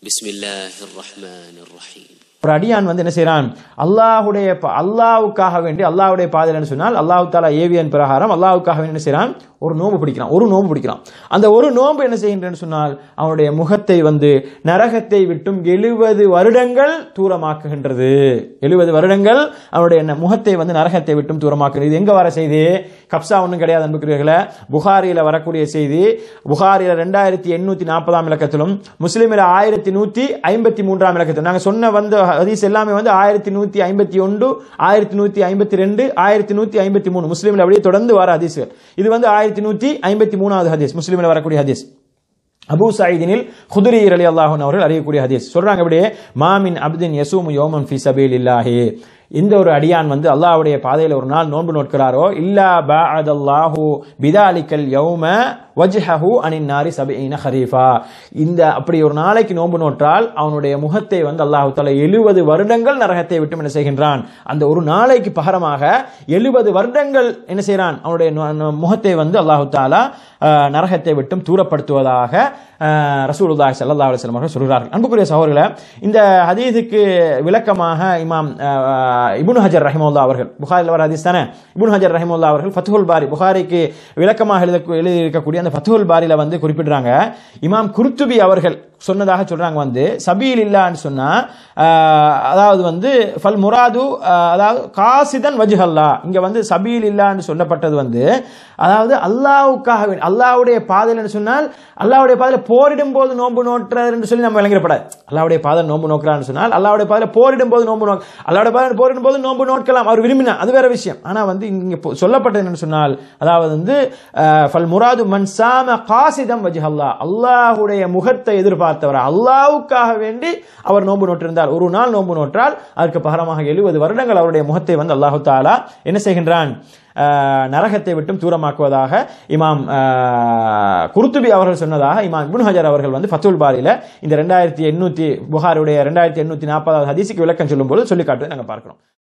بسم الله الرحمن الرحيم ஒரு அடியான் வந்து என்ன செய்றான் அல்லாஹுடைய ப- அல்லாஹ்வுக்காக வேண்டி அல்லாஹ்வுடைய பாதையில் சொன்னால் அல்லாஹ் தாலா ஏவியன் பிரகாரம் அல்லாஹ்வுக்காக வேண்டி என்ன செய்றான் ஒரு நோன்பு பிடிக்கிறான் ஒரு நோன்பு பிடிக்கிறான் அந்த ஒரு நோன்பு என்ன செய்கின்றன்னு சொன்னால் அவனுடைய முகத்தை வந்து நரகத்தை விட்டும் எழுபது வருடங்கள் தூரமாக்குகின்றது எழுபது வருடங்கள் அவனுடைய ந- முகத்தை வந்து நரகத்தை விட்டும் தூரமாக்குகிறது இது எங்க வர செய்தி கப்சா ஒன்றும் கிடையாது அன்புக்குரியவர்களே புகாரியில வரக்கூடிய செய்தி புகாரியில ரெண்டாயிரத்தி எண்ணூத்தி நாற்பதாம் இலக்கத்திலும் முஸ்லிமில் ஆயிரத்தி நூத்தி ஐம்பத்தி மூன்றாம் இலக்கத்திலும் நாங்க சொன்ன வந்து ஹதீஸ் எல்லாமே வந்து ஆயிரத்தி நூத்தி ஐம்பத்தி ஒன்று ஆயிரத்தி நூத்தி ஐம்பத்தி ரெண்டு ஆயிரத்தி நூத்தி ஐம்பத்தி மூணு முஸ்லிமில் அப்படியே தொடர்ந்து வர ஹதீஸ்கள் இது வந்து ஆயிரத்தி நூத்தி ஐம்பத்தி மூணாவது ஹதீஸ் முஸ்லிமில் வரக்கூடிய ஹதீஸ் அபூ சயீதினில் குதிரி அலி அல்லாஹன் அவர்கள் அறியக்கூடிய ஹதீஸ் சொல்றாங்க அப்படியே மாமின் அப்தின் யசூமு யோமன் ஃபி சபீல் இல்லாஹி இந்த ஒரு அடியான் வந்து அல்லாஹ்வுடைய பாதையில் ஒரு நாள் நோன்பு நோட்கிறாரோ இல்லா பாஅதல்லாஹு பிதாலிக்கல் யௌம வஜ்ஹஹு அனின் நாரி சபீன ஹரீஃபா இந்த அப்படி ஒரு நாளைக்கு நோன்பு நோற்றால் அவனுடைய முகத்தை வந்து அல்லாஹ் தஆலா 70 வருடங்கள் நரகத்தை விட்டு என்ன செய்கின்றான் அந்த ஒரு நாளைக்கு பகரமாக 70 வருடங்கள் என்ன செய்றான் அவனுடைய நு- நு- முகத்தை வந்து அல்லாஹ் தாலா அஹ், நரகத்தை விட்டும் தூரப்படுத்துவதாக அஹ், ரசூலுல்லாஹி ஸல்லல்லாஹு அலைஹி வஸல்லம் அவர்கள் சொல்கிறார்கள் அன்புக்குரிய சகோதரர்களே இந்த ஹதீஸுக்கு விளக்கமாக இமாம் அஹ், இப்னு ஹஜர் ரஹிமவுல்லா அவர்கள் புகாரில் வர ஹதீஸ் தானே இப்னு ஹஜர் ரஹிமவுல்லா அவர்கள் ஃபத்ஹுல் பாரி புகாரிக்கு விளக்கமாக எழுத எழுதியிருக்கக்கூடிய அந்த ஃபத்ஹுல் பாரில வந்து குறிப்பிடுறாங்க இமாம் குர்துபி அவர்கள் சொன்னதாக சொல்றாங்க வந்து சபீல் இல்லான்னு சொன்னா ஆஹ், அதாவது வந்து ஃபல் முராது ஆஹ், அதாவது காசிதன் வஜ்ஹல்லா இங்க வந்து சபீல் இல்லான்னு சொல்லப்பட்டது வந்து அதாவது அல்லாஹ்வுக்காக வேண்டி அல்லாஹ்வுடைய பாதையில் சொன்னால் அல்லாஹ்வுடைய பாதையில் போரிடும் போது நோன்பு நோட்டுறதுன்னு சொல்லி நம்ம விளங்கிடப்படாது அல்லாஹ்வுடைய பாதையில் நோன்பு நோக்கிறான்னு சொன்னால் அல்லாஹ்வுடைய பாதையில் போரிடும் போது நோன்பு நோக்க அல்லாஹ்வுடைய பாதையில் போரிடும் போது நோன்பு நோக்கலாம் அவர் விரும்பினா அது வேற விஷயம் ஆனா வந்து இங்க பொ- சொல்லப்பட்டது என்னன்னு சொன்னால் அதாவது வந்து ஆஹ், ஃபல் முராது மன் சாம காசிதம் வஜ்ஹல்லா அல்லாஹ்வுடைய முகத்தை எதிர்பார்த்தவர் அல்லாஹ்வுக்காக வேண்டி அவர் நோன்பு நோட்டிருந்தார் ஒரு நாள் நோன்பு நோற்றால் அதற்கு பகரமாக எழுபது வருடங்கள் அவருடைய முகத்தை வந்து அல்லாஹு தாலா என்ன செய்கின்றான் ஆஹ், நரகத்தை விட்டும் தூரமாக்குவதாக இமாம் ஆஹ், குருத்துபி அவர்கள் சொன்னதாக இமாம் இப்னு ஹஜர் அவர்கள் வந்து ஃபத்துல் பாரியில இந்த ரெண்டாயிரத்தி எண்ணூத்தி புகாருடைய ரெண்டாயிரத்தி எண்ணூத்தி நாற்பதாவது ஹதீஸுக்கு விளக்கம் சொல்லும்போது சொல்லி காட்டுவதை நாங்கள் பார்க்கிறோம்